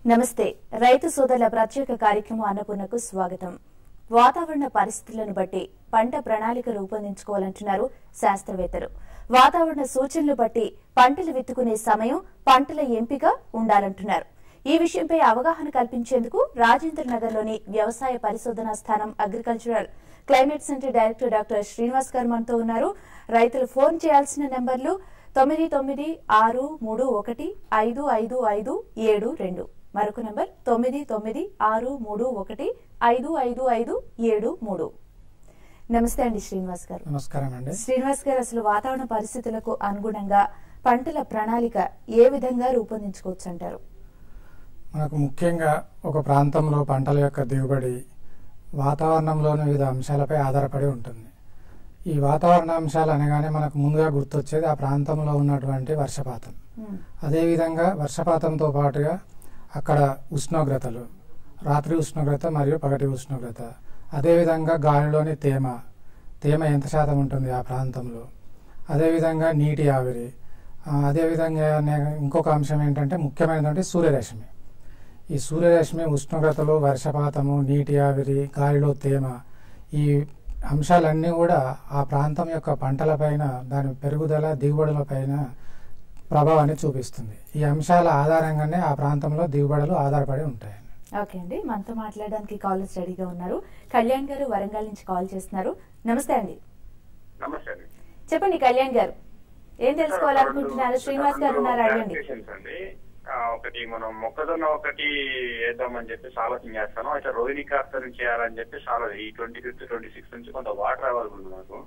నమస్తే రైతు సోదరుల ప్రత్యేక కార్యక్రమం అన్నపూర్ణకు స్వాగతం వాతావరణ పరిస్థితులను బట్టి పంట ప్రణాళిక రూపొందించుకోవాలంటున్నారు శాస్త్రవేత్తలు వాతావరణ సూచనలు బట్టి పంటలు విత్తుకునే సమయం పంటల ఎంపిక ఉండాలంటున్నారు ఈ విషయంపై అవగాహన కల్పించేందుకు రాజేంద్ర నగర్లోని వ్యవసాయ పరిశోధనా స్థానం agricultural climate centre director doctor Srinivas గారు మనతో ఉన్నారు రైతులు ఫోన్ చేయాల్సిన నెంబర్లు తొమ్మిది తొమ్మిది ఆరు మూడు ఒకటి ఐదు ఐదు ఐదు ఏడు రెండు మరొక నంబర్ తొమ్మిది తొమ్మిది ఆరు మూడు ఒకటి ఐదు ఐదు ఐదు ఏడు మూడు నమస్తే అండి శ్రీనివాస్ గారు నమస్కారం అండి శ్రీనివాస్ గారు అసలు వాతావరణ పరిస్థితులకు అనుగుణంగా పంటల ప్రణాళిక ఏ విధంగా రూపొందించుకోవచ్చు అంటారు మనకు ముఖ్యంగా ఒక ప్రాంతంలో పంటల యొక్క దిగుబడి వాతావరణంలోని వివిధ అంశాలపై ఆధారపడి ఉంటుంది ఈ వాతావరణ అంశాలు అనగానే మనకు ముందుగా గుర్తొచ్చేది ఆ ప్రాంతంలో ఉన్నటువంటి వర్షపాతం ఉమ్, అదేవిధంగా వర్షపాతంతో పాటుగా అక్కడ ఉష్ణోగ్రతలు రాత్రి ఉష్ణోగ్రత మరియు పగటి ఉష్ణోగ్రత అదేవిధంగా గాలిలోని తేమ తేమ ఎంత శాతం ఉంటుంది ఆ ప్రాంతంలో అదేవిధంగా నీటి ఆవిరి ఆ, అదేవిధంగా నే- ఇంకొక అంశం ఏంటంటే ముఖ్యమైనటువంటి సూర్యరశ్మి ఈ సూర్యరశ్మి ఉష్ణోగ్రతలు వర్షపాతము నీటి ఆవిరి గాలిలో తేమ ఈ అంశాలన్నీ కూడా ఆ ప్రాంతం యొక్క పంటలపైన దాని పెరుగుదల దిగుబడులపైన ప్రభావాన్ని చూపిస్తుంది ఈ అంశాల ఆధారంగానే ఆ ప్రాంతంలో దిగుబడులు ఆధారపడి ఉంటాయి ఓకే అండి మనతో మాట్లాడడానికి కాలర్స్ రెడీగా ఉన్నారు కళ్యాణ్ గారు వరంగల్ నుంచి కాల్ చేస్తున్నారు నమస్తే అండి నమస్తే అండి చెప్పండి కళ్యాణ్ గారు ఏం తెలుసుకోవాలనుకుంటున్నారు శ్రీనివాస్ గారు ఉన్నారు అడగండి Clarifications అండి ఆ, ఒకటి మనం మొక్కజొన్న ఒకటి వేద్దామని చెప్పేసి ఆలోచన చేస్తాను అయితే రోహిణి కార్తనం చేయాలని చెప్పి చాలా ఈ ట్వంటీ ఫిఫ్త్ ట్వంటీ సిక్స్త్ నుంచి కొంత వాటర్ అవైలబుల్ ఉంది నాకు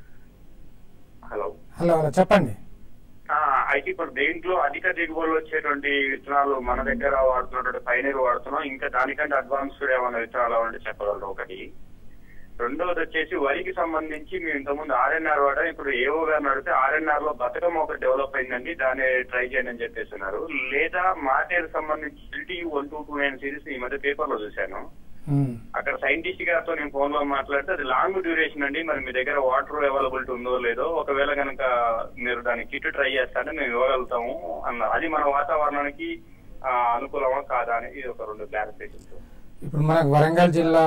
హలో హలో హలో చెప్పండి ఆ, అయితే ఇప్పుడు దేంట్లో అధిక దిగుబడులు వచ్చేటువంటి విత్తనాలు మన దగ్గర వాడుతున్నటువంటి పైనీరు వాడుతున్నాం ఇంకా దానికంటే అడ్వాన్స్డ్ ఏమైనా విత్తనాలు అంటే చెప్పగలరు ఒకటి రెండోది వచ్చేసి వరికి సంబంధించి మేము ఇంతకుముందు ఆర్ఎన్ఆర్ వాడాం ఇప్పుడు ఏవో గారిని అడిగితే ఆర్ఎన్ఆర్ లో బతుకమ్మ ఒకటి డెవలప్ అయిందండి దాన్ని ట్రై చేయండి అని చెప్పేస్తున్నారు లేదా మాటేరు సంబంధించి LT one two two nine series ఈ మధ్య పేపర్ లో చూశాను ఉమ్. అక్కడ సైంటిస్ట్ గారితో నేను ఫోన్ లో మాట్లాడితే అది లాంగ్ డ్యూరేషన్ అండి మరి మీ దగ్గర వాటర్ అవైలబిలిటీ ఉందో లేదో ఒకవేళ కనుక మీరు దాని కిట్ ట్రై చేస్తారంటే మేము ఇవ్వగలుగుతాము అన్నారు అది మన వాతావరణానికి ఆ, అనుకూలమా కాదా అని ఇది ఒక రెండు క్లారిఫికేషన్స్ ఇప్పుడు మనకు వరంగల్ జిల్లా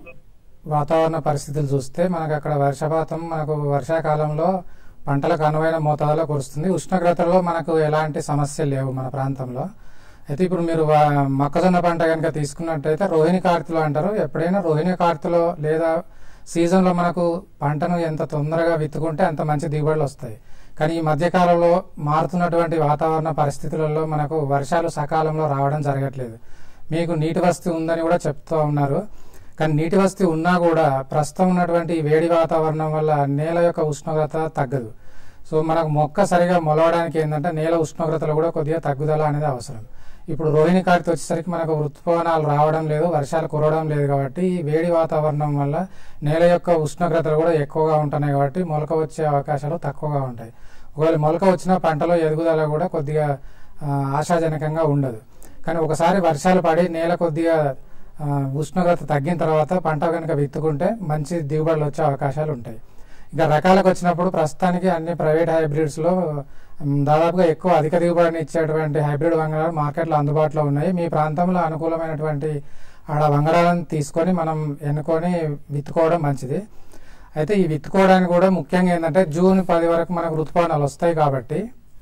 వాతావరణ పరిస్థితులు చూస్తే మనకు అక్కడ వర్షపాతం మనకు వర్షాకాలంలో పంటలకు అనువైన మోతాదులో కురుస్తుంది ఉష్ణోగ్రతలో మనకు ఎలాంటి సమస్యలు లేవు మన ప్రాంతంలో అయితే ఇప్పుడు మీరు వా- మొక్కజొన్న పంట కనుక తీసుకున్నట్టయితే రోహిణి కార్తెలు అంటారు ఎప్పుడైనా రోహిణి కార్తెలో లేదా సీజన్లో మనకు పంటను ఎంత తొందరగా విత్తుకుంటే అంత మంచి దిగుబడులు వస్తాయి కానీ ఈ మధ్యకాలంలో మారుతున్నటువంటి వాతావరణ పరిస్థితులలో మనకు వర్షాలు సకాలంలో రావడం జరగట్లేదు మీకు నీటి వసతి ఉందని కూడా చెప్తూ ఉన్నారు కానీ నీటి వసతి ఉన్నా కూడా ప్రస్తుతం ఉన్నటువంటి ఈ వేడి వాతావరణం వల్ల నేల యొక్క ఉష్ణోగ్రత తగ్గదు సో మనకు మొక్క సరిగా మొలవడానికి ఏంటంటే నేల ఉష్ణోగ్రతలో కూడా కొద్దిగా తగ్గుదల అనేది అవసరం ఇప్పుడు రోహిణి కార్తె వచ్చేసరికి మనకు ఋతుపవనాలు రావడం లేదు వర్షాలు కురవడం లేదు కాబట్టి ఈ వేడి వాతావరణం వల్ల నేల యొక్క ఉష్ణోగ్రతలు కూడా ఎక్కువగా ఉంటున్నాయి కాబట్టి మొలక వచ్చే అవకాశాలు తక్కువగా ఉంటాయి ఒకవేళ మొలక వచ్చిన పంటలో ఎదుగుదల కూడా కొద్దిగా ఆ, ఆశాజనకంగా ఉండదు కానీ ఒకసారి వర్షాలు పడి నేల కొద్దిగా ఆ, ఉష్ణోగ్రత తగ్గిన తర్వాత పంట కనుక విత్తుకుంటే మంచి దిగుబడులు వచ్చే అవకాశాలు ఉంటాయి ఇక రకాలకు వచ్చినప్పుడు ప్రస్తుతానికి అన్ని ప్రైవేట్ హైబ్రిడ్స్ లో మ్, దాదాపుగా ఎక్కువ అధిక దిగుబడిని ఇచ్చేటువంటి హైబ్రిడ్ వంగడాలు మార్కెట్లో అందుబాటులో ఉన్నాయి మీ ప్రాంతంలో అనుకూలమైనటువంటి ఆడ వంగడాలను తీసుకొని మనం ఎన్నుకొని విత్తుకోవడం మంచిది అయితే ఈ విత్తుకోవడానికి కూడా ముఖ్యంగా ఏంటంటే జూన్ పది వరకు మనకు ఋతుపవనాలు వస్తాయి కాబట్టి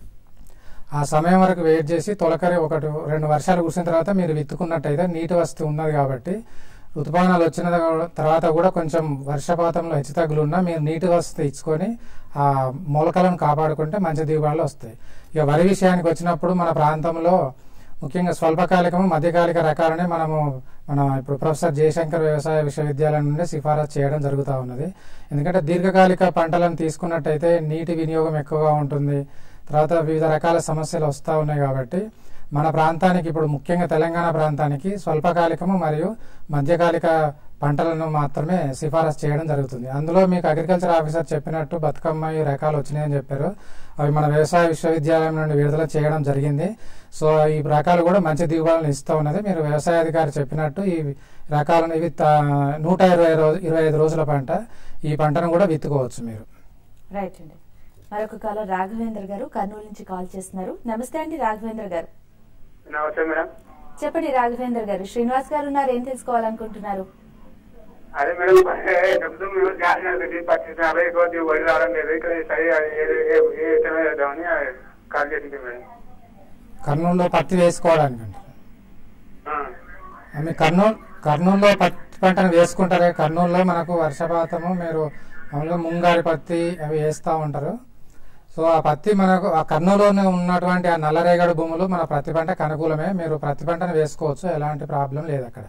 ఆ సమయం వరకు వెయిట్ చేసి తొలకరి ఒకటి రెండు వర్షాలు కురిసిన తర్వాత మీరు విత్తుకున్నట్టయితే నీటి వసతి ఉన్నది కాబట్టి ఋతుపవనాలు వచ్చిన తర్వాత కూడా కొంచెం వర్షపాతంలో హెచ్చుతగ్గులు ఉన్నా మీరు నీటి వసతి ఇచ్చుకొని ఆ మొలకలను కాపాడుకుంటే మంచి దిగుబడులు వస్తాయి ఇక వరి విషయానికి వచ్చినప్పుడు మన ప్రాంతంలో ముఖ్యంగా స్వల్పకాలికము మధ్యకాలిక రకాలనే మనము మన ఇప్పుడు ప్రొఫెసర్ జయశంకర్ వ్యవసాయ విశ్వవిద్యాలయం నుండి సిఫారసు చేయడం జరుగుతూ ఉన్నది ఎందుకంటే దీర్ఘకాలిక పంటలను తీసుకున్నట్టయితే నీటి వినియోగం ఎక్కువగా ఉంటుంది తర్వాత వివిధ రకాల సమస్యలు వస్తూ ఉన్నాయి కాబట్టి మన ప్రాంతానికి ఇప్పుడు ముఖ్యంగా తెలంగాణ ప్రాంతానికి స్వల్పకాలికము మరియు మధ్యకాలిక పంటలను మాత్రమే సిఫారసు చేయడం జరుగుతుంది అందులో మీకు అగ్రికల్చర్ ఆఫీసర్ చెప్పినట్టు బతుకమ్మ ఈ రకాలు వచ్చినాయని చెప్పారు అవి మన వ్యవసాయ విశ్వవిద్యాలయం నుండి విడుదల చేయడం జరిగింది సో ఈ రకాలు కూడా మంచి దిగుబడులను ఇస్తూ ఉన్నది మీరు వ్యవసాయ అధికారి చెప్పినట్టు ఈ రకాలను ఇవి తా- నూట ఇరవై రోజు ఇరవై ఐదు రోజుల పంట ఈ పంటను కూడా విత్తుకోవచ్చు మీరు రైట్ అండి మరొక కాలం రాఘవేంద్ర గారు కర్నూలు నుంచి కాల్ చేస్తున్నారు నమస్తే అండి రాఘవేంద్ర గారు నమస్తే మేడం చెప్పండి రాఘవేంద్ర గారు శ్రీనివాస్ గారు ఉన్నారు ఏం తెలుసుకోవాలనుకుంటున్నారు అదే మేడం డబ్బులు మేము జాయిన్ పచ్చి అరవై కొద్ది వడి రావడం లేదు ఇక్కడ సరి ఏ ఏ ఏ విధంగా చేద్దామని కాల్ చేసింది మేడం కర్నూలులో పత్తి వేసుకోవడానికి అండి ఆ. మీ కర్నూలు కర్నూలులో పత్తి పంటను వేసుకుంటారే కర్నూలులో మనకు వర్షపాతము మీరు మామూలుగా ముంగారి పత్తి అవి వేస్తూ ఉంటారు సో ఆ పత్తి మనకు ఆ కర్నూలులో ఉన్నటువంటి ఆ నల్లరేగడి భూములు మన ప్రతి పంటకు అనుకూలమే మీరు ప్రతి పంటను వేసుకోవచ్చు ఎలాంటి ప్రాబ్లం లేదు అక్కడ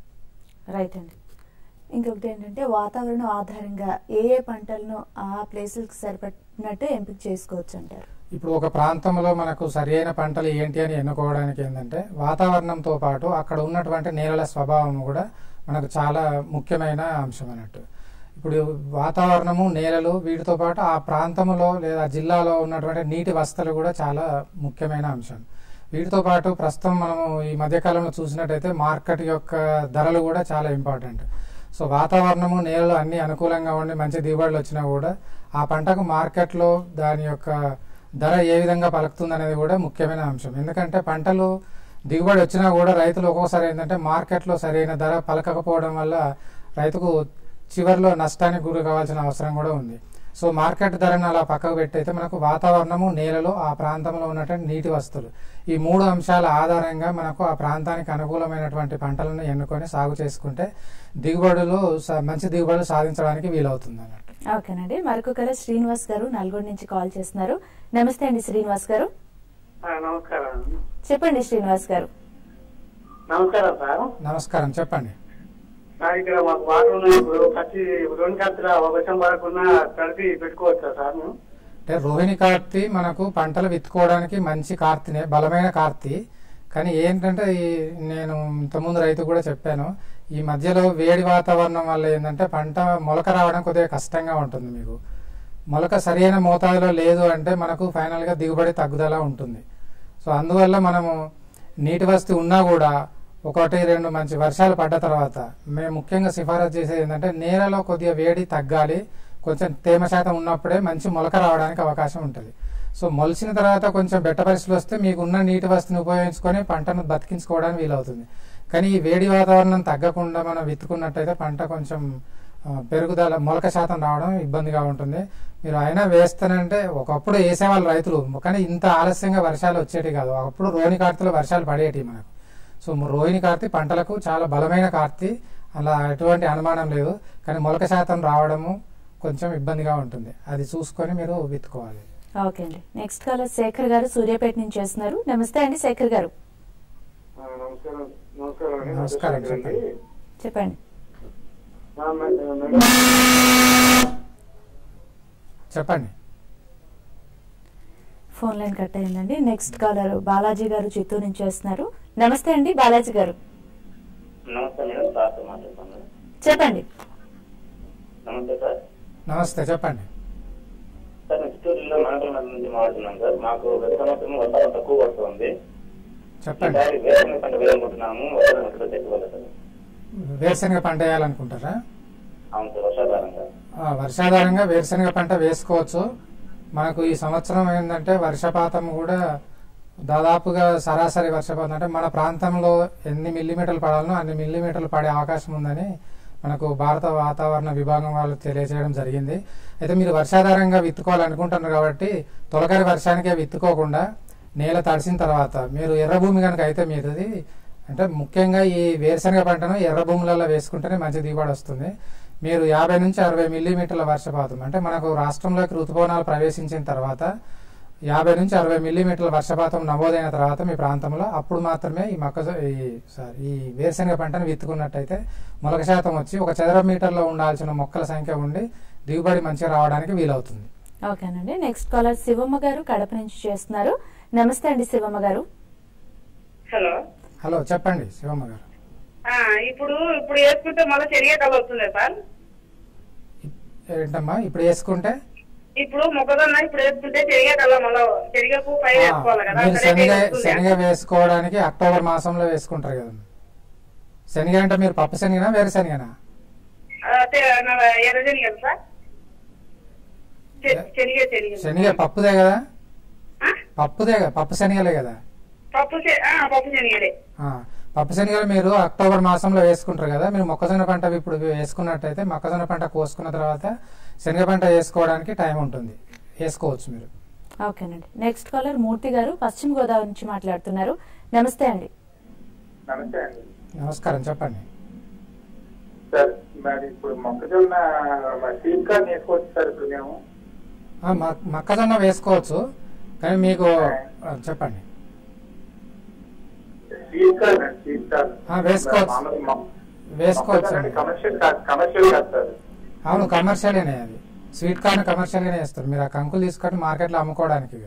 రైట్ అండి ఇంకొకటి ఏంటంటే వాతావరణం ఆధారంగా ఏ ఏ పంటలను ఆ ప్లేసులకు సరిపడినట్టు ఎంపిక చేసుకోవచ్చు అంటారు ఇప్పుడు ఒక ప్రాంతంలో మనకు సరైన పంటలు ఏంటి అని ఎన్నుకోవడానికి ఏంటంటే వాతావరణంతో పాటు అక్కడ ఉన్నటువంటి నేలల స్వభావం కూడా మనకు చాలా ముఖ్యమైన అంశం అన్నట్టు ఇప్పుడు వాతావరణము నేలలు వీటితో పాటు ఆ ప్రాంతంలో లేదా జిల్లాలో ఉన్నటువంటి నీటి వసతులు కూడా చాలా ముఖ్యమైన అంశం వీటితో పాటు ప్రస్తుతం మనము ఈ మధ్యకాలంలో చూసినట్టయితే మార్కెట్ యొక్క ధరలు కూడా చాలా ఇంపార్టెంట్ సో వాతావరణము నేలలు అన్ని అనుకూలంగా ఉండి మంచి దిగుబడులు వచ్చినా కూడా ఆ పంటకు మార్కెట్లో దాని యొక్క ధర ఏ విధంగా పలుకుతుంది అనేది కూడా ముఖ్యమైన అంశం ఎందుకంటే పంటలు దిగుబడి వచ్చినా కూడా రైతులు ఒక్కోసారి ఏంటంటే మార్కెట్లో సరైన ధర పలకకపోవడం వల్ల రైతుకు చివరిలో నష్టానికి గురి కావాల్సిన అవసరం కూడా ఉంది సో మార్కెట్ ధరను అలా పక్కకు పెట్టయితే మనకు వాతావరణము నేలలో ఆ ప్రాంతంలో ఉన్నటువంటి నీటి వస్తువులు ఈ మూడు అంశాల ఆధారంగా మనకు ఆ ప్రాంతానికి అనుకూలమైనటువంటి పంటలను ఎన్నుకొని సాగు చేసుకుంటే దిగుబడులు స- మంచి దిగుబడులు సాధించడానికి వీలవుతుంది అన్నట్టు ఓకేనండి మరొకరు శ్రీనివాస్ గారు నల్గొండ నుంచి కాల్ చేస్తున్నారు నమస్తే అండి శ్రీనివాస్ గారు ఆ, నమస్కారం చెప్పండి శ్రీనివాస్ గారు నమస్కారం సార్ నమస్కారం చెప్పండి సార్ ఇక్కడ మాకు వాటర్ ఉన్నాయి ఇప్పుడు పచ్చి రెండు కత్తుల వర్షం పడకుండా తడిపి పెట్టుకోవచ్చా సార్ మేము అంటే రోహిణి కార్తీ మనకు పంటలు విత్తుకోవడానికి మంచి కార్తీనే బలమైన కార్తీ కానీ ఏంటంటే ఈ నేను ఇంతకుముందు రైతు కూడా చెప్పాను ఈ మధ్యలో వేడి వాతావరణం వల్ల ఏంటంటే పంట మొలక రావడం కొద్దిగా కష్టంగా ఉంటుంది మీకు మొలక సరైన మోతాదులో లేదు అంటే మనకు ఫైనల్గా దిగుబడి తగ్గుదల ఉంటుంది సో అందువల్ల మనము నీటి వస్తు ఉన్నా కూడా ఒకటి రెండు మంచి వర్షాలు పడ్డ తర్వాత మేము ముఖ్యంగా సిఫారసు చేసేది ఏంటంటే నేలలో కొద్దిగా వేడి తగ్గాలి కొంచెం తేమ శాతం ఉన్నప్పుడే మంచి మొలక రావడానికి అవకాశం ఉంటుంది సో మొలిచిన తర్వాత కొంచెం బెట్ట పరిస్థితులు వస్తే మీకు ఉన్న నీటి వస్తుని ఉపయోగించుకొని పంటను బతికించుకోవడానికి వీలవుతుంది కానీ ఈ వేడి వాతావరణం తగ్గకుండా మనం విత్తుకున్నట్టయితే పంట కొంచెం ఆ, పెరుగుదల మొలక శాతం రావడం ఇబ్బందిగా ఉంటుంది మీరు అయినా వేస్తానంటే ఒకప్పుడు వేసేవాళ్ళు రైతులు కానీ ఇంత ఆలస్యంగా వర్షాలు వచ్చేటి కాదు ఒకప్పుడు రోహిణి కార్తీలో వర్షాలు పడేటి మనకు సో రోహిణి కార్తీ పంటలకు చాలా బలమైన కార్తీ అలా ఎటువంటి అనుమానం లేదు కానీ మొలక శాతం రావడము కొంచెం ఇబ్బందిగా ఉంటుంది అది చూసుకొని మీరు విత్తుకోవాలి ఓకే అండి నెక్స్ట్ కాలర్ శేఖర్ గారు సూర్యాపేట నుంచి చేస్తున్నారు నమస్తే అండి శేఖర్ గారు ఆ, నమస్కారం నమస్కారం అండి. నమస్కారం, చెప్పండి. చెప్పండి ఆ, మే- మేడం చెప్పండి ఫోన్ లైన్ కట్ అయిందండి నెక్స్ట్ కాలర్ బాలాజీ గారు చిత్తూరు నుంచి చేస్తున్నారు నమస్తే అండి బాలాజీ గారు నమస్తే మేడం సార్తో మాట్లాడుతున్నాను చెప్పండి నమస్తే సార్ నమస్తే చెప్పండి సార్ నేను చిత్తూరు జిల్లా మనకల నుంచి మాట్లాడుతున్నాను సార్ మాకు గత సంవత్సరం వర్షాలు తక్కువ పడుతుంది చెప్పండి ఈసారి వేరుశనగ పంట వేయాలనుకుంటున్నాము వర్షాలు ఎక్కడో తెచ్చుకోవాలి సార్ వేరుశనగ పంట వేయాలనుకుంటారా అవును సార్ వర్షాధారంగా ఆ, వర్షాధారంగా వేరుశనగ పంట వేసుకోవచ్చు మనకు ఈ సంవత్సరం ఏంటంటే వర్షపాతం కూడా దాదాపుగా సరాసరి వర్షపాతం అంటే మన ప్రాంతంలో ఎన్ని మిల్లీమీటర్లు పడాలనో అన్ని మిల్లీమీటర్లు పడే అవకాశం ఉందని మనకు భారత వాతావరణ విభాగం వాళ్ళు తెలియజేయడం జరిగింది అయితే మీరు వర్షాధారంగా విత్తుకోవాలనుకుంటున్నారు కాబట్టి తొలకరి వర్షానికే విత్తుకోకుండా నేల తడిసిన తర్వాత మీరు ఎర్ర భూమి కనుక అయితే మీది అంటే ముఖ్యంగా ఈ వేరుశనగ పంటను ఎర్ర భూములలో వేసుకుంటేనే మంచి దిగుబడి వస్తుంది మీరు యాభై నుంచి అరవై మిల్లీమీటర్ల వర్షపాతం అంటే మనకు రాష్ట్రంలోకి ఋతుపవనాలు ప్రవేశించిన తర్వాత యాభై నుంచి అరవై మిల్లీమీటర్ల వర్షపాతం నమోదైన తర్వాత మీ ప్రాంతంలో అప్పుడు మాత్రమే ఈ మొక్క ఈ సారీ ఈ వేరుశనగ పంటను విత్తుకున్నట్టయితే మొలక శాతం వచ్చి ఒక చదర మీటర్లో ఉండాల్సిన మొక్కల సంఖ్య ఉండి దిగుబడి మంచిగా రావడానికి వీలవుతుంది ఓకేనండి నెక్స్ట్ కాలర్ శివమ్మ గారు కడప నుంచి చేస్తున్నారు నమస్తే అండి శివమ్మ గారు హలో హలో చెప్పండి శివమ్మ గారు ఆ, ఇప్పుడు ఇప్పుడు వేసుకుంటే మళ్ళీ చెరిగే వస్తుంది సార్ ఏంటమ్మా ఇప్పుడు వేసుకుంటే ఇప్పుడు మొక్కజొన్న ఇప్పుడు వేసుకుంటే చెరిగే కల్లా మళ్ళీ చెరిగకు పై ఆ, వేసుకోవాలి కదా మీరు అక్కడే శనగ వేస్తుందా? శనగ వేసుకోవడానికి అక్టోబర్ మాసంలో వేసుకుంటారు కదా శనగ అంటే మీరు పప్పు శనగనా వేరే శనగనా ఆ, తె- నా- ఎర్రజని కదా సార్ చె- చెరిగే చెరిగే శనగ పప్పుదే కదా ఆ? పప్పుదే కదా పప్పు శనగలే కదా పప్పు చె- ఆ, పప్పు శనిగలే ఆ, పప్పు శనగలు మీరు అక్టోబర్ మాసంలో వేసుకుంటారు కదా మీరు మొక్కజొన్న పంట ఇప్పుడు వేసుకున్నట్టయితే మొక్కజొన్న పంట కోసుకున్న తర్వాత శనగ పంట వేసుకోవడానికి టైం ఉంటుంది వేసుకోవచ్చు మీరు ఓకేనండి నెక్స్ట్ కాలర్ మూర్తి గారు పశ్చిమ గోదావరి నుంచి మాట్లాడుతున్నారు నమస్తే అండి నమస్తే అండి నమస్కారం చెప్పండి సార్ మరి ఇప్పుడు మొక్కజొన్న సీడ్ కార్డ్ వేసుకోవచ్చు సార్ ఇప్పుడు మేము ఆ, మ- మొక్కజొన్న వేసుకోవచ్చు కానీ మీకు ఆ, చెప్పండి సీడ్ కార్డ్ అండి సీడ్ కార్డ్ ఆ, వేసుకోవచ్చు. వేసుకోవచ్చు అండి. కమర్షియల్ కాదు కమర్షియల్ కాదు సార్ అవును కమర్షియల్గానే అది స్వీట్ కార్న్ కమర్షియల్గానే వేస్తారు మీరు ఆ కంకులు తీసుకొని మార్కెట్లో అమ్ముకోవడానికి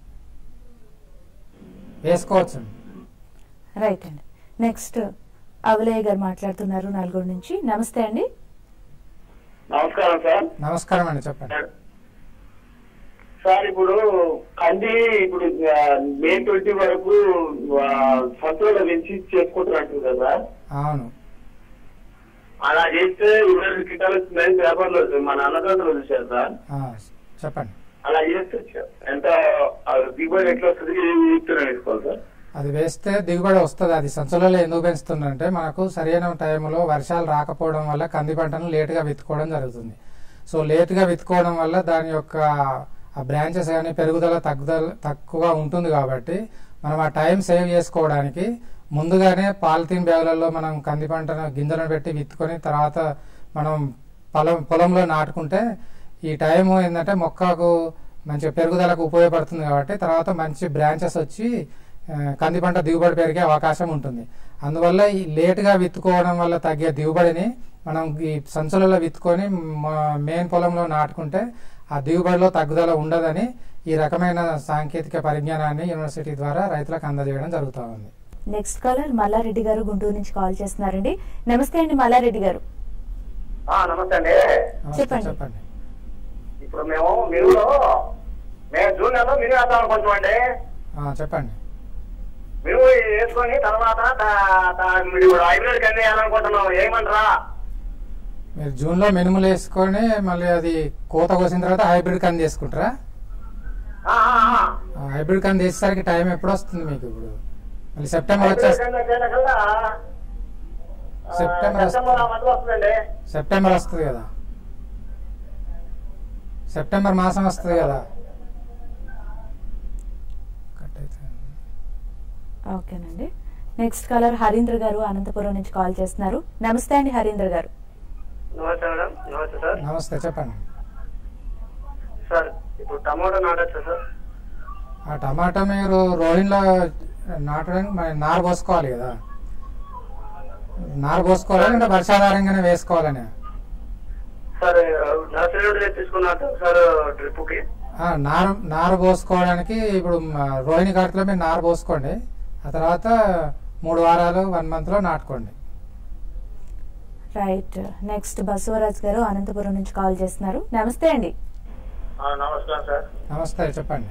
వేసుకోవచ్చు రైట్ అండి నెక్స్ట్ అవలయ్య గారు మాట్లాడుతున్నారు నల్గొండ నుంచి నమస్తే అండి నమస్కారం సార్ నమస్కారం అండి చెప్పండి సార్ ఇప్పుడు కంది ఇప్పుడు ఆ, మే ట్వంటీ వరకు ఆ, సంచులలో పెంచి చేసుకుంటున్నట్టు కదా అవును అలా చేస్తే ఇరవై రెండు కిటాలు వచ్చిందని పేపర్లో వచ్చింది. మా నాన్నగారు చూశారు సార్ ఆ, చెప్పండి అలా చేస్తే ఎంత ఆ, దిగుబడి ఎట్లా వస్తుంది ఏ విత్తనం వేసుకోవాలి సార్ అది వేస్తే దిగుబడి వస్తుంది అది సంచులలో ఎందుకు పెంచుతుందంటే మనకు సరైన టైంలో వర్షాలు రాకపోవడం వల్ల కంది పంటను లేటుగా విత్తుకోవడం జరుగుతుంది సో లేటుగా విత్తుకోవడం వల్ల దాని యొక్క ఆ బ్రాంచెస్ కానీ పెరుగుదల తగ్గుదల తక్కువగా ఉంటుంది కాబట్టి మనం ఆ టైం సేవ్ చేసుకోవడానికి ముందుగానే పాలిథీన్ బ్యాగులలో మనం కంది పంటను గింజలను పెట్టి విత్తుకొని తర్వాత మనం పొలం పొలంలో నాటుకుంటే ఈ టైం ఏంటంటే మొక్కకు మంచి పెరుగుదలకు ఉపయోగపడుతుంది కాబట్టి తర్వాత మంచి బ్రాంచెస్ వచ్చి ఆ, కంది పంట దిగుబడి పెరిగే అవకాశం ఉంటుంది అందువల్ల ఈ లేటుగా విత్తుకోవడం వల్ల తగ్గే దిగుబడిని మనం ఈ సంచులలో విత్తుకొని మెయిన్ పొలంలో నాటుకుంటే ఆ దిగుబడిలో తగ్గుదల ఉండదని ఈ రకమైన సాంకేతిక పరిజ్ఞానాన్ని యూనివర్సిటీ ద్వారా రైతులకు అందజేయడం జరుగుతూ ఉంది నెక్స్ట్ కాలర్ మల్లారెడ్డి గారు గుంటూరు నుంచి కాల్ చేస్తున్నారండి నమస్తే అండి మల్లారెడ్డి గారు నమస్తే అండి నమస్తే, చెప్పండి. చెప్పండి ఇప్పుడు మేము మినువులో మేము జూన్ నెలలో మినువు వేద్దాం అనుకుంటున్నామండి ఆ, చెప్పండి మినువు వేసుకొని తర్వాత తా- తా- మీరు ఇప్పుడు హైబ్రిడ్ కంది వేయాలనుకుంటున్నాం ఏమంటారా మీరు జూన్లో మినుములు వేసుకొని మళ్ళీ అది కోత కోసిన తర్వాత హైబ్రిడ్ కంది చేసుకుంటారా ఆ, ఆ, ఆ. ఆ, హైబ్రిడ్ కంది వేసేసరికి టైం ఎప్పుడు వస్తుంది మీకు ఇప్పుడు మళ్ళీ సెప్టెంబర్ హైబ్రిడ్ వచ్చేస్తుంది కంది వచ్చేటకల్లా, ఆ, సెప్టెంబర్ వస్తుంది. సెప్టెంబర్ ఆ మధ్యలో వస్తుందండి సెప్టెంబర్ వస్తుంది కదా సెప్టెంబర్ మాసం వస్తుంది కదా కట్ అవుతుంది. ఓకేనండి నెక్స్ట్ కాలర్ హరీంద్ర గారు అనంతపురం నుంచి కాల్ చేస్తున్నారు నమస్తే అండి హరీంద్ర గారు నమస్తే మేడం నమస్తే సార్ నమస్తే చెప్పండి సార్ ఇప్పుడు టమాటో నాటచ్చా సార్ ఆ టమాటా మీరు రోహిన్లో నాటడానికి మరి నారు పోసుకోవాలి కదా నారు పోసుకోవాలి అంటే వర్షాధారంగానే వేసుకోవాలని సార్ నర్సరీ నుండి తెప్పించుకున్నారు సార్ డ్రిప్ కి ఆ, నారు నారు పోసుకోవడానికి ఇప్పుడు మ, రోహిణి కార్తెలో మీరు నారు పోసుకోండి ఆ తర్వాత మూడు వారాలు వన్ మంత్లో నాటుకోండి రైట్ నెక్స్ట్ బసవరాజ్ గారు అనంతపురం నుంచి కాల్ చేస్తున్నారు నమస్తే అండి నమస్కారం సార్ నమస్తే చెప్పండి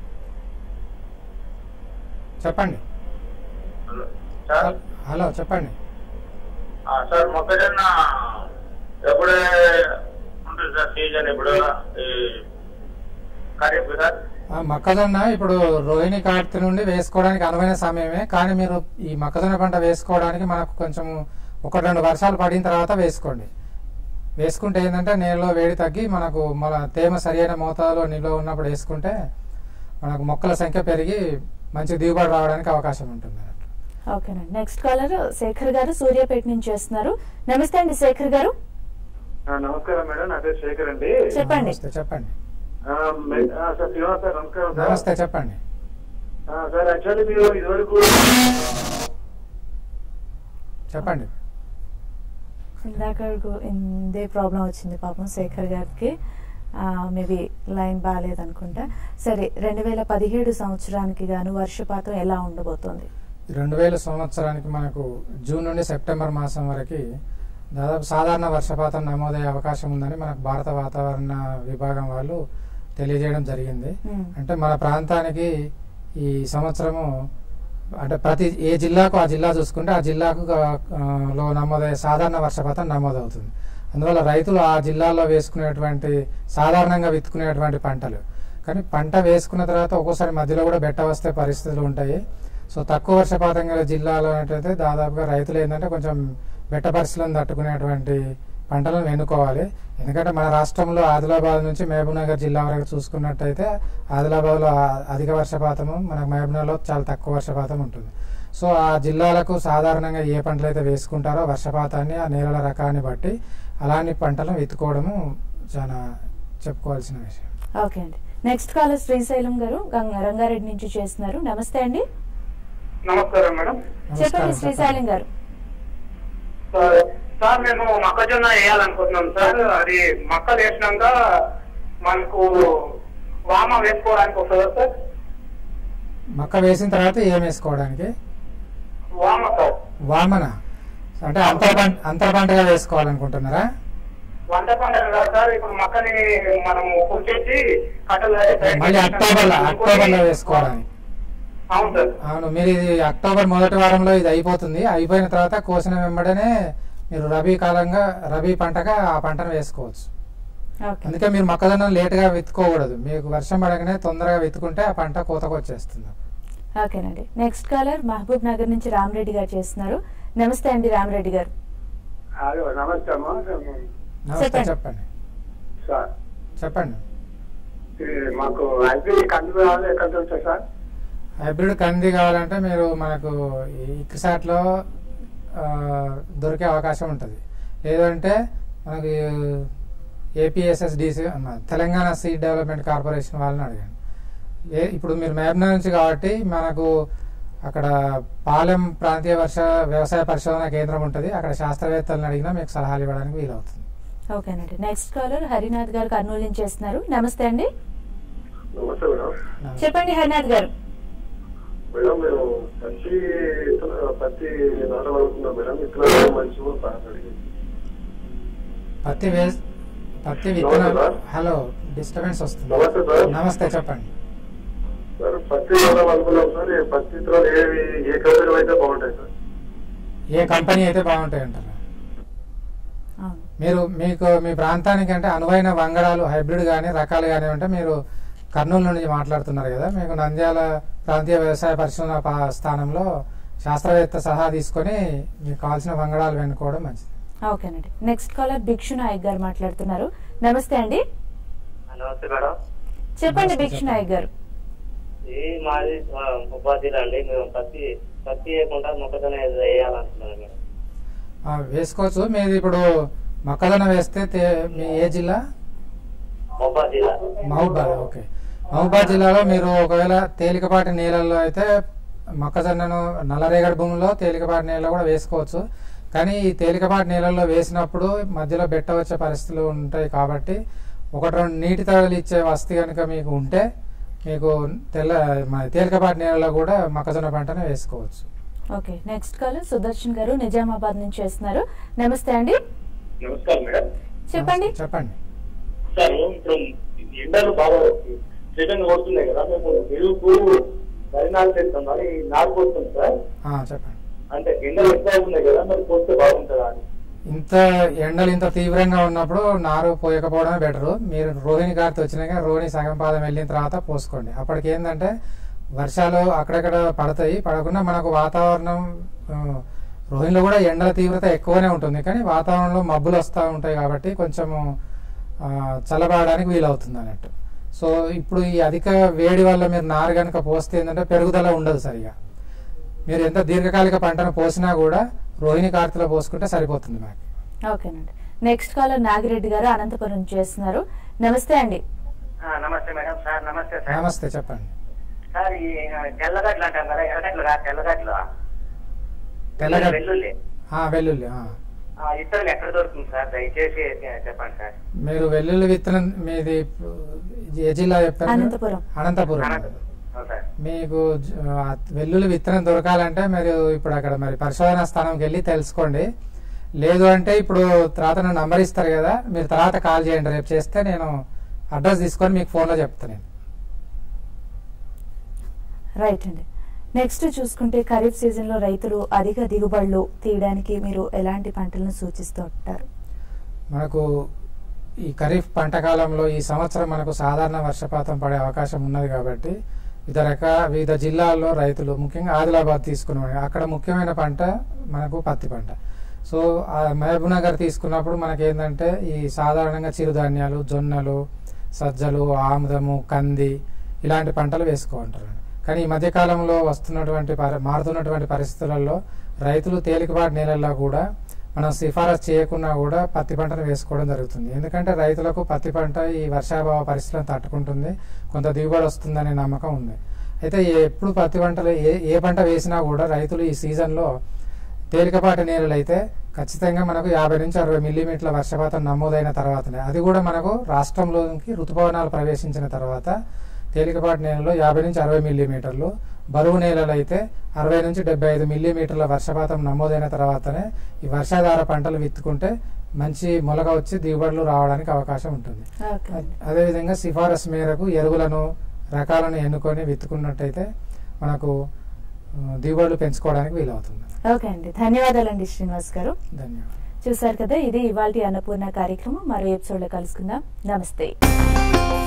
చెప్పండి సార్ హలో చెప్పండి ఆ, సార్ మొక్కజొన్న ఎప్పుడు ఉంటుంది సార్ సీజన్ ఇప్పుడు ఈ ఖరీఫ్ సార్ ఆ, మొక్కజొన్న ఇప్పుడు రోహిణి కార్తె నుండి వేసుకోవడానికి అనువైన సమయమే కానీ మీరు ఈ మొక్కజొన్న పంట వేసుకోవడానికి మనకు కొంచెం ఒక రెండు వర్షాలు పడిన తర్వాత వేసుకోండి వేసుకుంటే ఏంటంటే నీళ్ళలో వేడి తగ్గి మనకు మన తేమ సరైన మోతాదులో నిల్వ ఉన్నప్పుడు వేసుకుంటే మనకు మొక్కల సంఖ్య పెరిగి మంచి దిగుబడి రావడానికి అవకాశం ఉంటుంది అన్నట్టు. ఓకేనండి నెక్స్ట్ కాలర్ శేఖర్ గారు సూర్యాపేట నుంచి చేస్తున్నారు నమస్తే అండి శేఖర్ గారు నమస్కారం మేడం నా పేరు శేఖర్ అండి చెప్పండి నమస్తే చెప్పండి ఆ, మే- ఆ, సార్ శ్రీనివాస్ సార్ నమస్కారం సార్ నమస్తే చెప్పండి ఆ, సార్ యాక్చువల్లీ మీరు ఇదివరకు చెప్పండి ఇందాక గు- ఇదే ప్రాబ్లం వచ్చింది పాపం శేఖర్ గారికి మేబీ లైన్ బాగాలేదనుకుంటా సరే రెండు వేల పదిహేడు సంవత్సరానికి గాను వర్షపాతం ఎలా ఉండబోతోంది రెండు వేల సంవత్సరానికి మనకు జూన్ నుండి సెప్టెంబర్ మాసం వరకు దాదాపు సాధారణ వర్షపాతం నమోదయ్యే అవకాశం ఉందని మనకు భారత వాతావరణ విభాగం వాళ్ళు తెలియజేయడం జరిగింది Hmm. అంటే మన ప్రాంతానికి ఈ సంవత్సరము అంటే ప్రతి ఏ జిల్లాకు ఆ జిల్లా చూసుకుంటే ఆ జిల్లాకు ఆ, లో నమోదయ్యే సాధారణ వర్షపాతం నమోదవుతుంది అందువల్ల రైతులు ఆ జిల్లాలో వేసుకునేటువంటి సాధారణంగా విత్తుకునేటువంటి పంటలు కానీ పంట వేసుకున్న తర్వాత ఒక్కోసారి మధ్యలో కూడా బెట్ట వస్తే పరిస్థితులు ఉంటాయి సో తక్కువ వర్షపాతం గల జిల్లాలో అయితే దాదాపుగా రైతులు ఏంటంటే కొంచెం బెట్ట పరిస్థితులను తట్టుకునేటువంటి పంటలను ఎన్నుకోవాలి ఎందుకంటే మన రాష్ట్రంలో ఆదిలాబాద్ నుంచి మహబూబ్నగర్ జిల్లా వరకు చూసుకున్నట్టయితే ఆదిలాబాద్లో ఆ- అధిక వర్షపాతము మనకు మహబూబ్నగర్లో చాలా తక్కువ వర్షపాతం ఉంటుంది సో ఆ జిల్లాలకు సాధారణంగా ఏ పంటలు అయితే వేసుకుంటారో వర్షపాతాన్ని ఆ నేలల రకాన్ని బట్టి అలాంటి పంటలను విత్తుకోవడము చాలా చెప్పుకోవాల్సిన విషయం ఓకే అండి నెక్స్ట్ కాలర్ శ్రీశైలం గారు గంగ- రంగారెడ్డి నుంచి చేస్తున్నారు నమస్తే అండి నమస్కారం మేడం చెప్పండి నమస్కారం శ్రీశైలం గారు సార్ సార్ మేము మొక్కజొన్న వేయాలనుకుంటున్నాం సార్ అది మొక్కలు వేసినాక మనకు వామ వేసుకోవడానికి వస్తుందా సార్ మక్క వేసిన తర్వాత ఏం వేసుకోవడానికి వామ సార్ వామన అంటే అంతర పంట అంతర పంటగా వేసుకోవాలనుకుంటున్నారా వంట పంటలు కాదు సార్ ఇప్పుడు మొక్కని మనం కూర్చేసి కట్టలు కట్టి మళ్ళీ అక్టోబర్లో అక్టోబర్లో వేసుకోవడానికి అవును సార్ అవును మీరు ఇది అక్టోబర్ మొదటి వారంలో ఇది అయిపోతుంది అయిపోయిన తర్వాత కోసిన వెంబడనే మీరు రబీ కాలంగా రబీ పంటగా ఆ పంటను వేసుకోవచ్చు ఓకే అందుకే మీరు మొక్కజొన్న లేటుగా విత్తుకోకూడదు మీకు వర్షం పడగానే తొందరగా విత్తుకుంటే ఆ పంట కోతకు వచ్చేస్తుంది ఓకేనండి నెక్స్ట్ కాలర్ మహబూబ్ నగర్ నుంచి రామరెడ్డి గారు చేస్తున్నారు నమస్తే అండి రామరెడ్డి గారు అదే నమస్తే అమ్మా నమస్తే చెప్పండి. చెప్పండి సార్ చెప్పండి ఇది మాకు హైబ్రిడ్ కంది కావాలి ఎక్కడ దొరుకుతాయి సార్ హైబ్రిడ్ కంది కావాలంటే మీరు మనకు ఈ ఇక్సాట్లో ఆ, దొరికే అవకాశం ఉంటుంది లేదంటే మనకి ఏపీఎస్ఎస్డిసి అన్న తెలంగాణ సీడ్ డెవలప్మెంట్ కార్పొరేషన్ వాళ్ళని అడగండి ఏ ఇప్పుడు మీరు మేబనా నుంచి కాబట్టి మనకు అక్కడ పాలెం ప్రాంతీయ వర్ష వ్యవసాయ పరిశోధన కేంద్రం ఉంటుంది అక్కడ శాస్త్రవేత్తలను అడిగినా మీకు సలహాలు ఇవ్వడానికి వీలవుతుంది ఓకేనండి నెక్స్ట్ కాలర్ హరినాథ్ గారు కర్నూలు నుంచి చేస్తున్నారు నమస్తే అండి నమస్తే మేడం చెప్పండి హరినాథ్ గారు మేడం మేము పత్తి పత్తి నాటవనుకున్నాం మేడం ఇక్కడ మంచి పత్తి వే పత్తి విత్తనం నమస్తే సార్. హలో డిస్టర్బెన్స్ వస్తుంది నమస్తే సార్. నమస్తే చెప్పండి సార్ పత్తి నాటవనుకున్నాం సార్ ఈ పత్తి విత్తనాలు ఏవి ఏ కంపెనీ అయితే బాగుంటాయి సార్ ఏ కంపెనీ అయితే బాగుంటాయి అంటారు అవును మీరు మీకు మీ ప్రాంతానికి అంటే అనువైన వంగడాలు హైబ్రిడ్ కానీ రకాలు కానీ ఉంటే మీరు కర్నూలు నుంచి మాట్లాడుతున్నారు కదా మీకు నంద్యాల ప్రాంతీయ వ్యవసాయ పరిశోధన పా- స్థానంలో శాస్త్రవేత్త సహా తీసుకొని మీకు కావాల్సిన వంగడాలు వెనుకోవడం మంచిది ఓకేనండి నెక్స్ట్ కాలర్ భిక్షు నాయక్ గారు మాట్లాడుతున్నారు నమస్తే అండి నమస్తే మేడం చెప్పండి నమస్తే, భిక్షు చెప్పండి. నాయక్ గారు ఇది మాది ఉపాధిలో అండి మేము పత్తి పత్తి వేయకుండా మొక్కజొన్న వేయాలనుకున్నాను మేడం ఆ, వేసుకోవచ్చు మీది ఇప్పుడు మొక్కజొన్న వేస్తే తే- మీ ఏ జిల్లా మొబాద్ జిల్లా మహబూబాద్ ఓకే మహబూబాద్ జిల్లాలో మీరు ఒకవేళ తేలికపాటి నీళ్ళల్లో అయితే మొక్కజొన్నను నల్లరేగడి భూముల్లో తేలికపాటి నీళ్ళలో కూడా వేసుకోవచ్చు కానీ ఈ తేలికపాటి నీళ్ళల్లో వేసినప్పుడు మధ్యలో బెట్ట వచ్చే పరిస్థితులు ఉంటాయి కాబట్టి ఒకటి రెండు నీటి తడలు ఇచ్చే వసతి కనుక మీకు ఉంటే మీకు తెల్ల మన తేలికపాటి నీళ్ళలో కూడా మొక్కజొన్న పంటను వేసుకోవచ్చు ఓకే నెక్స్ట్ కాలర్ సుదర్శన్ గారు నిజామాబాద్ నుంచి చేస్తున్నారు నమస్తే అండి నమస్కారం మేడం చెప్పండి చెప్పండి సార్ ఇప్పుడు ఎండలు బాగా రిటర్న్ కొడుతున్నాయి కదా మేము మెరుగు వరి నాలు చేస్తాం మరి నారు పోస్తాం సార్ ఆ, చెప్పండి అంటే ఎండలు ఎక్కువ ఉన్నాయి కదా మరి పోస్తే బాగుంటుందా అని ఇంత ఎండలు ఇంత తీవ్రంగా ఉన్నప్పుడు నారు పోయకపోవడమే బెటరు మీరు రోహిణి కార్తె వచ్చినాక రోహిణి సగం పాదం వెళ్ళిన తర్వాత పోసుకోండి అప్పటికి ఏంటంటే వర్షాలు అక్కడక్కడ పడతాయి పడకుండా మనకు వాతావరణం ఆ, రోహిణిలో కూడా ఎండల తీవ్రత ఎక్కువనే ఉంటుంది కానీ వాతావరణంలో మబ్బులు వస్తూ ఉంటాయి కాబట్టి కొంచెము ఆ, చల్లబడడానికి వీలవుతుంది అన్నట్టు సో ఇప్పుడు ఈ అధిక వేడి వల్ల మీరు నారు కనుక పోస్తే ఏంటంటే పెరుగుదల ఉండదు సరిగా మీరు ఎంత దీర్ఘకాలిక పంటను పోసినా కూడా రోహిణి కార్తెలో పోసుకుంటే సరిపోతుంది మనకి ఓకేనండి నెక్స్ట్ కాలర్ నాగిరెడ్డి గారు అనంతపురం నుంచి చేస్తున్నారు నమస్తే అండి నమస్తే మేడం సార్ నమస్తే సార్ నమస్తే చెప్పండి సార్ ఈ తెల్లగడ్లు అంటాం కదా ఎర్రగడ్లు కాదు తెల్లగడ్లు తెల్లగడ్డ వెల్లుల్లి ఆ, వెల్లుల్లి ఆ. ఆ ఇత్తనాలు ఎక్కడ దొరుకుతుంది సార్ దయచేసి చెప్పండి సార్ మీరు వెల్లుల్లి విత్తనం మీది ఏ జిల్లా చెప్తారు అనంతపురం. అనంతపురం అవును సార్ మీకు జ- ఆ వెల్లుల్లి విత్తనం దొరకాలంటే మీరు ఇప్పుడు అక్కడ మరి పరిశోధన స్థానంకి వెళ్ళి తెలుసుకోండి లేదు అంటే ఇప్పుడు తర్వాత నా నంబర్ ఇస్తారు కదా మీరు తర్వాత కాల్ చేయండి రేపు చేస్తే నేను అడ్రస్ తీసుకొని మీకు ఫోన్లో చెప్తాను నేను రైట్ అండి నెక్స్ట్ చూసుకుంటే ఖరీఫ్ సీజన్ లో రైతులు అధిక దిగుబడులు తీయడానికి మీరు ఎలాంటి పంటలను సూచిస్తూ ఉంటారు మనకు ఈ ఖరీఫ్ పంట కాలంలో ఈ సంవత్సరం మనకు సాధారణ వర్షపాతం పడే అవకాశం ఉన్నది కాబట్టి వివిధ రకాల వివిధ జిల్లాల్లో రైతులు ముఖ్యంగా ఆదిలాబాద్ తీసుకున్నాం అక్కడ ముఖ్యమైన పంట మనకు పత్తి పంట సో ఆ మహబూబ్ నగర్ తీసుకున్నప్పుడు మనకి ఏంటంటే ఈ సాధారణంగా చిరుధాన్యాలు జొన్నలు సజ్జలు ఆముదము కంది ఇలాంటి పంటలు వేసుకుంటారు కానీ ఈ మధ్య కాలంలో వస్తున్నటువంటి పరి- మారుతున్నటువంటి పరిస్థితులలో రైతులు తేలికపాటి నేలల్లో కూడా మనం సిఫారసు చేయకుండా కూడా పత్తి పంటను వేసుకోవడం జరుగుతుంది ఎందుకంటే రైతులకు పత్తి పంట ఈ వర్షాభావ పరిస్థితులను తట్టుకుంటుంది కొంత దిగుబడి వస్తుందనే నమ్మకం ఉంది అయితే ఎప్పుడు పత్తి పంటలు ఏ ఏ పంట వేసినా కూడా రైతులు ఈ సీజన్లో తేలికపాటి నేలలు అయితే ఖచ్చితంగా మనకు యాభై నుంచి అరవై మిల్లీమీటర్ల వర్షపాతం నమోదైన తర్వాతనే అది కూడా మనకు రాష్ట్రంలోకి ఋతుపవనాలు ప్రవేశించిన తర్వాత తేలికపాటి నేలలో యాభై నుంచి అరవై మిల్లీమీటర్లు బరువు నేలలు అయితే అరవై నుంచి డెబ్బై ఐదు మిల్లీమీటర్ల వర్షపాతం నమోదైన తర్వాతనే ఈ వర్షాధార పంటలు విత్తుకుంటే మంచి మొలక వచ్చి దిగుబడులు రావడానికి అవకాశం ఉంటుంది ఓకే అండి. అదేవిధంగా సిఫారసు మేరకు ఎరువులను రకాలను ఎన్నుకొని విత్తుకున్నట్టయితే మనకు ఆ, దిగుబడులు పెంచుకోవడానికి వీలవుతుంది ఓకే అండి ధన్యవాదాలండి శ్రీనివాస్ గారు ధన్యవాదాలు చూశారు కదా ఇది ఇవాళ అన్నపూర్ణ కార్యక్రమం మరో ఎపిసోడ్ లో కలుసుకుందాం నమస్తే